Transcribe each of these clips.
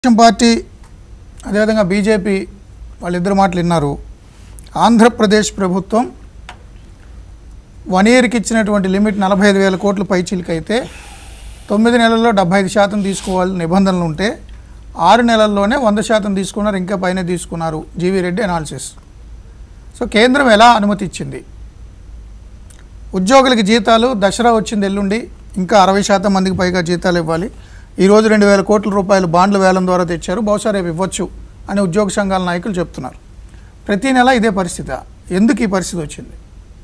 Telugu Desam party అదేవిధంగా BJP వాళ్ళిద్దరు మాటలు విన్నారు ఆంధ్రప్రదేశ్ ప్రభుత్వం వన్ ఇయర్కి ఇచ్చినటువంటి లిమిట్ నలభై ఐదు వేల కోట్ల పైచీలకైతే తొమ్మిది నెలల్లో డెబ్బై ఐదు శాతం తీసుకోవాలని నిబంధనలు ఉంటే ఆరు నెలల్లోనే వంద శాతం తీసుకున్నారు ఇంకా పైన తీసుకున్నారు జీవీ రెడ్డి అనాలిసిస్ సో కేంద్రం ఎలా అనుమతి ఇచ్చింది ఉద్యోగులకి జీతాలు దసరా వచ్చింది ఎల్లుండి ఇంకా అరవై శాతం మందికి పైగా జీతాలు ఇవ్వాలి ఈరోజు రెండు వేల కోట్ల రూపాయలు బాండ్ల వేలం ద్వారా తెచ్చారు బహుశా రేపు ఇవ్వచ్చు అని ఉద్యోగ సంఘాల నాయకులు చెప్తున్నారు ప్రతి నెల ఇదే పరిస్థితి ఎందుకు ఈ పరిస్థితి వచ్చింది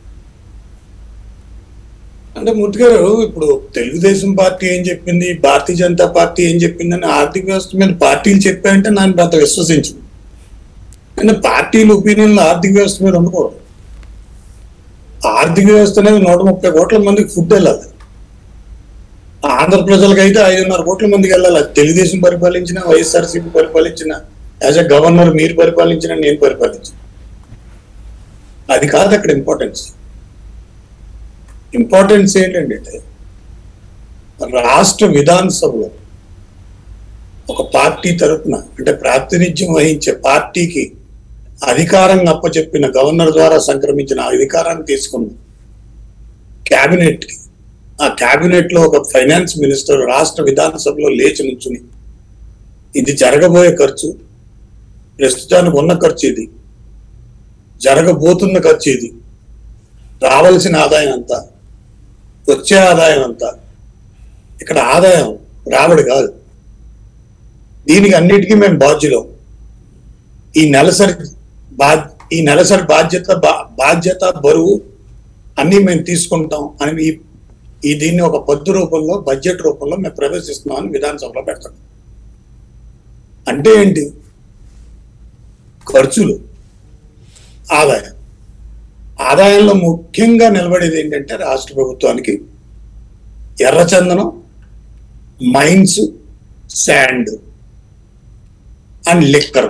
అంటే మూర్తి గారు ఇప్పుడు తెలుగుదేశం పార్టీ ఏం చెప్పింది భారతీయ జనతా పార్టీ ఏం చెప్పిందని ఆర్థిక వ్యవస్థ మీద పార్టీలు చెప్పాయంటే నన్ను అంత విశ్వసించు కానీ పార్టీల ఒపీనియన్లు ఆర్థిక వ్యవస్థ మీద ఉండకూడదు ఆర్థిక వ్యవస్థ అనేది నూట ముప్పై కోట్ల మందికి ఫుడ్ వెళ్ళాలి ఆంధ్ర ప్రజలకు అయితే ఐదున్నర కోట్ల మందికి వెళ్ళాలి అది తెలుగుదేశం పరిపాలించిన వైఎస్ఆర్సీపీ పరిపాలించిన యాజ్ ఎ గవర్నర్ మీరు పరిపాలించిన నేను పరిపాలించిన అది కాదు అక్కడ ఇంపార్టెన్స్ ఇంపార్టెన్స్ ఏంటంటే రాష్ట్ర విధానసభలో ఒక పార్టీ తరపున అంటే ప్రాతినిధ్యం వహించే పార్టీకి అధికారంగా అప్పచెప్పిన గవర్నర్ ద్వారా సంక్రమించిన ఆ అధికారాన్ని తీసుకున్న క్యాబినెట్ కి ఆ క్యాబినెట్ లో ఒక ఫైనాన్స్ మినిస్టర్ రాష్ట్ర విధానసభలో లేచి నుంచుని ఇది జరగబోయే ఖర్చు ప్రస్తుతానికి ఉన్న ఖర్చు ఇది జరగబోతున్న ఖర్చు ఇది రావాల్సిన ఆదాయం అంతా వచ్చే ఆదాయం అంతా ఇక్కడ ఆదాయం రాబడి కాదు దీనికి అన్నిటికీ మేము బాధ్యులం ఈ నెలసరి బా ఈ నెలసరి బాధ్యత బా- బాధ్యత బరువు అన్ని మేము తీసుకుంటాం అని ఈ ఈ దీన్ని ఒక పద్దు రూపంలో బడ్జెట్ రూపంలో మేము ప్రవేశిస్తున్నామని విధానసభలో పెడతాం అంటే ఏంటి ఖర్చులు ఆదాయం ఆదాయంలో ముఖ్యంగా నిలబడేది ఏంటంటే రాష్ట్ర ప్రభుత్వానికి ఎర్రచందనం మైన్స్ శాండ్ అండ్ లిక్కర్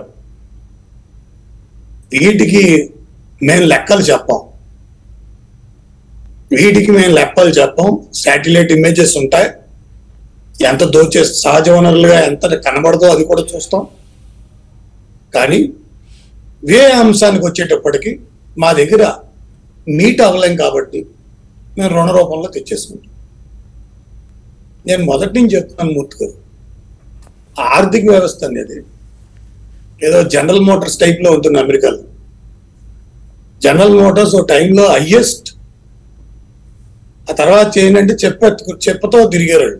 వీటికి మేము లెక్కలు చెప్పాం వీటికి మేము లెక్కలు చెప్పాం శాటిలైట్ ఇమేజెస్ ఉంటాయి ఎంత దోచే సహజ వనరులుగా ఎంత కనబడదో అది కూడా చూస్తాం కానీ వే అంశానికి వచ్చేటప్పటికి మా దగ్గర మీట్ అవ్వలేం కాబట్టి మేము రుణ రూపంలో తెచ్చేసుకుంటాం నేను మొదటి నుంచి చెప్తున్నాను మూర్తి గారు ఆర్థిక వ్యవస్థ అనేది ఏదో జనరల్ మోటార్స్ టైప్ లో ఉంటుంది అమెరికాలో జనరల్ మోటార్స్ ఓ టైంలో హయ్యెస్ట్ ఆ తర్వాత ఏంటంటే చెప్ప చెప్పతో తిరిగారు వాళ్ళు.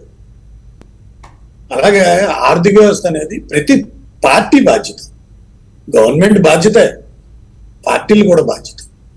అలాగే ఆర్థిక వ్యవస్థ అనేది ప్రతి పార్టీ బాధ్యత గవర్నమెంట్ బాధ్యతే పార్టీలు కూడా బాధ్యత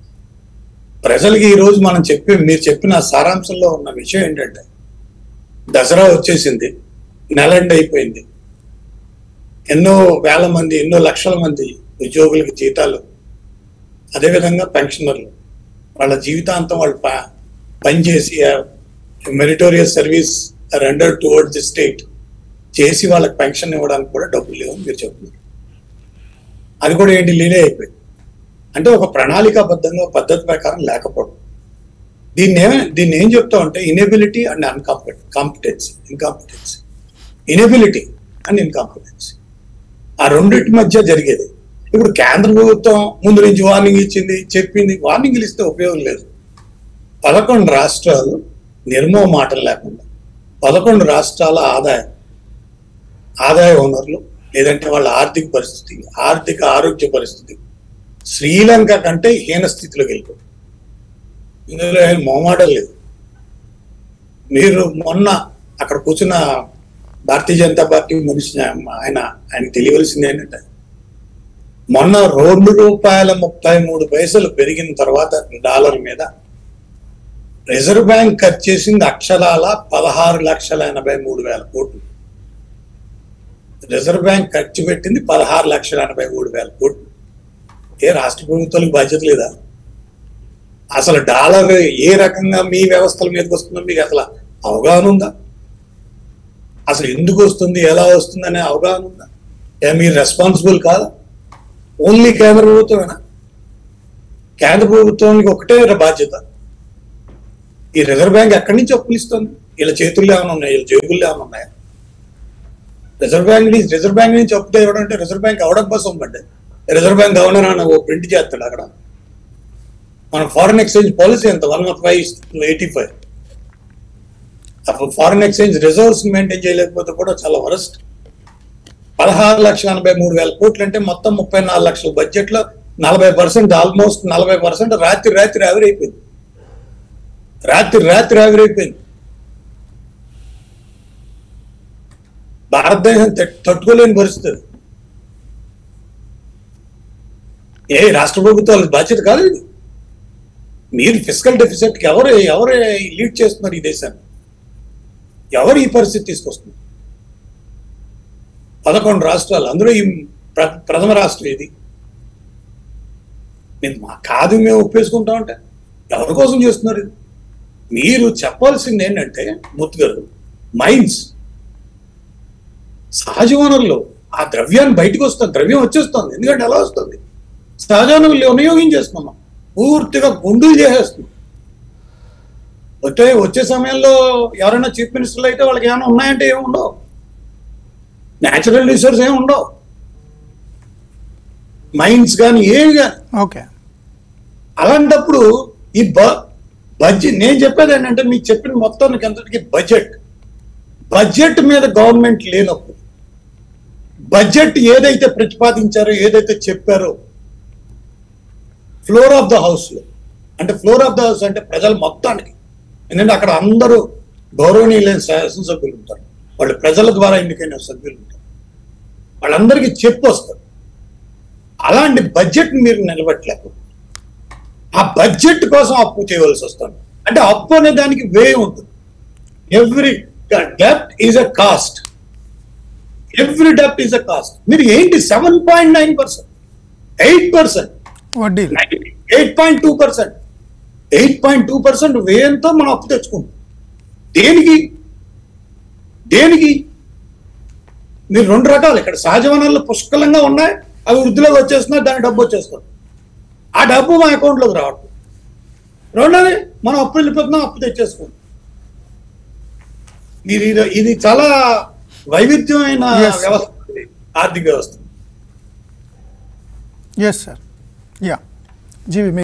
ప్రజలకి ఈ రోజు మనం చెప్పే మీరు చెప్పిన సారాంశంలో ఉన్న విషయం ఏంటంటే దసరా వచ్చేసింది నెల ఎండ్ అయిపోయింది ఎన్నో వేల మంది ఎన్నో లక్షల మంది ఉద్యోగులకి జీతాలు అదేవిధంగా పెన్షనర్లు వాళ్ళ జీవితాంతం వాళ్ళు ప- పనిచేసి meritorious service render towards the state చేసి వాళ్ళకి పెన్షన్ ఇవ్వడానికి కూడా డబ్బులు లేవు అని మీరు చెప్తున్నారు అది కూడా ఏంటి లీలే అయిపోయింది అంటే ఒక ప్రణాళికాబద్ధంగా ఒక పద్ధతి ప్రకారం లేకపోవడం దీన్ని ఏమ దీన్ని ఏం చెప్తాం అంటే inability and uncompetence competency incompetency inability and incompetency ఆ రెండింటి మధ్య జరిగేది ఇప్పుడు కేంద్ర ప్రభుత్వం ముందు నుంచి వార్నింగ్ ఇచ్చింది చెప్పింది వార్నింగ్లు ఇస్తే ఉపయోగం లేదు పదకొండు రాష్ట్రాలు నిర్మో మాటలు లేకుండా పదకొండు రాష్ట్రాల ఆదాయం ఆదాయ వనరులు లేదంటే వాళ్ళ ఆర్థిక పరిస్థితి ఆర్థిక ఆరోగ్య పరిస్థితి శ్రీలంక కంటే హీన స్థితిలోకి వెళ్ళిపోయింది ఇందులో ఏం మొహమాటం లేదు మీరు మొన్న అక్కడ కూర్చున్న భారతీయ జనతా పార్టీ మనిషి ఆయన ఆయన తెలియవలసింది ఏంటంటే మొన్న రెండు రూపాయల ముప్పై మూడు పైసలు పెరిగిన తర్వాత డాలర్ మీద రిజర్వ్ బ్యాంక్ ఖర్చు చేసింది అక్షరాల పదహారు లక్షల ఎనభై మూడు వేల కోట్లు రిజర్వ్ బ్యాంక్ ఖర్చు పెట్టింది పదహారు లక్షల ఎనభై మూడు వేల కోట్లు ఏ రాష్ట్ర ప్రభుత్వాలకు బాధ్యత లేదా అసలు డాలర్ ఏ రకంగా మీ వ్యవస్థల మీదకి వస్తుందో మీకు అసలు అవగాహన ఉందా అసలు ఎందుకు వస్తుంది ఎలా వస్తుంది అనే అవగాహన ఉందా ఏ మీరు రెస్పాన్సిబుల్ కాదా ఓన్లీ కేంద్ర ప్రభుత్వమేనా కేంద్ర ప్రభుత్వానికి ఒకటే బాధ్యత ఈ రిజర్వ్ బ్యాంక్ ఎక్కడి నుంచి అప్పులు ఇస్తుంది వీళ్ళ చేతుల్లో ఏమైనా ఉన్నాయి వీళ్ళ జేబుల్లో ఏమైనా ఉన్నాయా రిజర్వ్ బ్యాంక్ నుంచి రిజర్వ్ బ్యాంక్ నుంచి అప్పు ఇవ్వడం అంటే రిజర్వ్ బ్యాంక్ అవడం కోసం పడ్డాయి రిజర్వ్ బ్యాంక్ గవర్నర్ అని ఓ ప్రింట్ చేస్తాడు అక్కడ మన ఫారిన్ ఎక్స్చేంజ్ పాలసీ ఎంత one nought five eighty five అప్పుడు ఫారిన్ ఎక్స్చేంజ్ రిజర్వ్స్ మెయింటైన్ చేయలేకపోతే కూడా చాలా వరస్ట్ పదహారు లక్షల ఎనభై మూడు వేల కోట్లు అంటే మొత్తం ముప్పై నాలుగు లక్షల బడ్జెట్ లో నలభై పర్సెంట్ ఆల్మోస్ట్ నలభై పర్సెంట్ రాత్రి రాత్రి ఆవిరైపోయింది రాత్రి రాత్రి ఆవిరైపోయింది భారతదేశం తట్- తట్టుకోలేని పరిస్థితి ఏ రాష్ట్ర ప్రభుత్వాల బాధ్యత కాదు ఇది మీరు ఫిజికల్ డెఫిసిట్ కి ఎవరు ఎవరు లీడ్ చేస్తున్నారు ఈ దేశాన్ని ఎవరు ఈ పరిస్థితి తీసుకొస్తున్నారు పదకొండు రాష్ట్రాలు అందులో ఈ ప్ర- ప్రథమ రాష్ట్రం ఇది మేము మా కాదు మేము ఒప్పేసుకుంటామంటే ఎవరి కోసం చేస్తున్నారు ఇది మీరు చెప్పాల్సింది ఏంటంటే మూర్తి గారు మైన్స్ సహజ వనరులు ఆ ద్రవ్యాన్ని బయటకు వస్తుంది ద్రవ్యం వచ్చేస్తుంది ఎందుకంటే ఎలా వస్తుంది సహజ వనరులు వినియోగించేస్తున్నాం పూర్తిగా గుండులు చేసేస్తున్నాం వచ్చే వచ్చే సమయంలో ఎవరైనా చీఫ్ మినిస్టర్లు అయితే వాళ్ళకి ఏమైనా ఉన్నాయంటే ఏమి ఉండవు న్యాచురల్ రిసోర్స్ ఏమి ఉండవు మైన్స్ కానీ ఏమి కానీ ఓకే అలాంటప్పుడు ఈ బ బడ్జెట్ నేను చెప్పేది ఏంటంటే మీకు చెప్పిన మొత్తానికి అంతటికి బడ్జెట్ బడ్జెట్ మీద గవర్నమెంట్ లేనప్పుడు బడ్జెట్ ఏదైతే ప్రతిపాదించారో ఏదైతే చెప్పారో ఫ్లోర్ ఆఫ్ ద హౌస్ లో అంటే ఫ్లోర్ ఆఫ్ ద హౌస్ అంటే ప్రజల మొత్తానికి ఎందుకంటే అక్కడ అందరూ గౌరవనీయులైన శాసనసభ్యులు ఉంటారు వాళ్ళు ప్రజల ద్వారా ఎన్నికైన సభ్యులు ఉంటారు వాళ్ళందరికీ చెప్పు వస్తారు అలాంటి బడ్జెట్ మీరు నిలబెట్టలేకపోతే ఆ బడ్జెట్ కోసం అప్పు చేయవలసి వస్తుంది అంటే అప్పు అనే దానికి వే ఉంటుంది every డెప్ట్ is a cost every డెప్ట్ is a cost మీరు ఏంటి seven point nine percent eight percent వడ్డీ eight point two percent eight point two percent వ్యయంతో మనం అప్పు తెచ్చుకుంటాం దేనికి దేనికి మీరు రెండు రకాలు ఇక్కడ సహజ వనరులు పుష్కలంగా ఉన్నాయి అవి వృద్ధిలోకి వచ్చేస్తున్నాయి దాని డబ్బు వచ్చేస్తుంది ఆ డబ్బు మా అకౌంట్లోకి రావట్లేదు రెండోది మనం అప్పు వెళ్ళిపోతున్నాం అప్పు తెచ్చేసుకుంటాం మీరు ఇది- ఇది చాలా వైవిధ్యమైన Yes. వ్యవస్థ ఇది, ఆర్థిక వ్యవస్థ ఎస్ సార్ యా జీవి